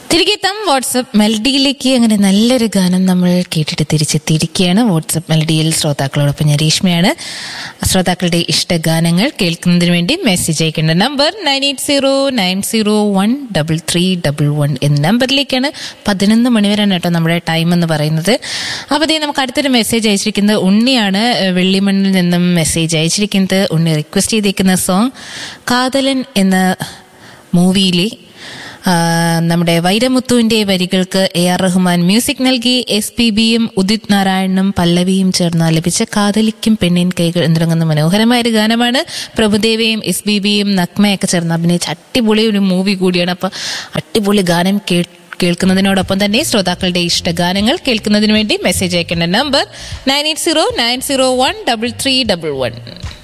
തിരികെ എത്താം വാട്സപ്പ് മെലഡിയിലേക്ക് അങ്ങനെ നല്ലൊരു ഗാനം നമ്മൾ കേട്ടിട്ട് തിരിച്ചെത്തിയിരിക്കുകയാണ് വാട്സപ്പ് മെലഡിയിൽ ശ്രോതാക്കളോടൊപ്പം ഞാൻ രേഷ്മയാണ് ശ്രോതാക്കളുടെ ഇഷ്ടഗാനങ്ങൾ കേൾക്കുന്നതിന് വേണ്ടി മെസ്സേജ് അയക്കേണ്ട number nine eight zero nine zero one double three double one എന്ന നമ്പറിലേക്കാണ് പതിനൊന്ന് മണിവരെയാണ് കേട്ടോ നമ്മുടെ ടൈം എന്ന് പറയുന്നത് അപ്പോൾ ദേ നമുക്ക് അടുത്തൊരു മെസ്സേജ് അയച്ചിരിക്കുന്നത് ഉണ്ണിയാണ് ഏഹ് വെള്ളിമണ്ണിൽ നിന്നും മെസ്സേജ് അയച്ചിരിക്കുന്നത് ഉണ്ണി റിക്വസ്റ്റ് ചെയ്തിരിക്കുന്ന സോങ് കാതലൻ എന്ന മൂവിയിലെ ആ, നമ്മുടെ വൈരമുത്തുവിന്റെ വരികൾക്ക് എ ആർ റഹ്മാൻ മ്യൂസിക് നൽകി എസ് പി ബിയും ഉദിത് നാരായണനും പല്ലവിയും ചേർന്ന് ആലപിച്ച കാതലിക്കും പെണ്ണിൻ കൈകൾ എന്നിറങ്ങുന്ന മനോഹരമായ ഒരു ഗാനമാണ് പ്രഭുദേവയും എസ് ബി ബിയും നഗ്മയൊക്കെ ചേർന്ന് അഭിനയിച്ച അടിപൊളി ഒരു മൂവി കൂടിയാണ് അപ്പൊ അടിപൊളി ഗാനം കേ കേൾക്കുന്നതിനോടൊപ്പം തന്നെ ശ്രോതാക്കളുടെ ഇഷ്ടഗാനങ്ങൾ കേൾക്കുന്നതിന് വേണ്ടി മെസ്സേജ് അയക്കേണ്ട number nine eight zero nine zero one double three double one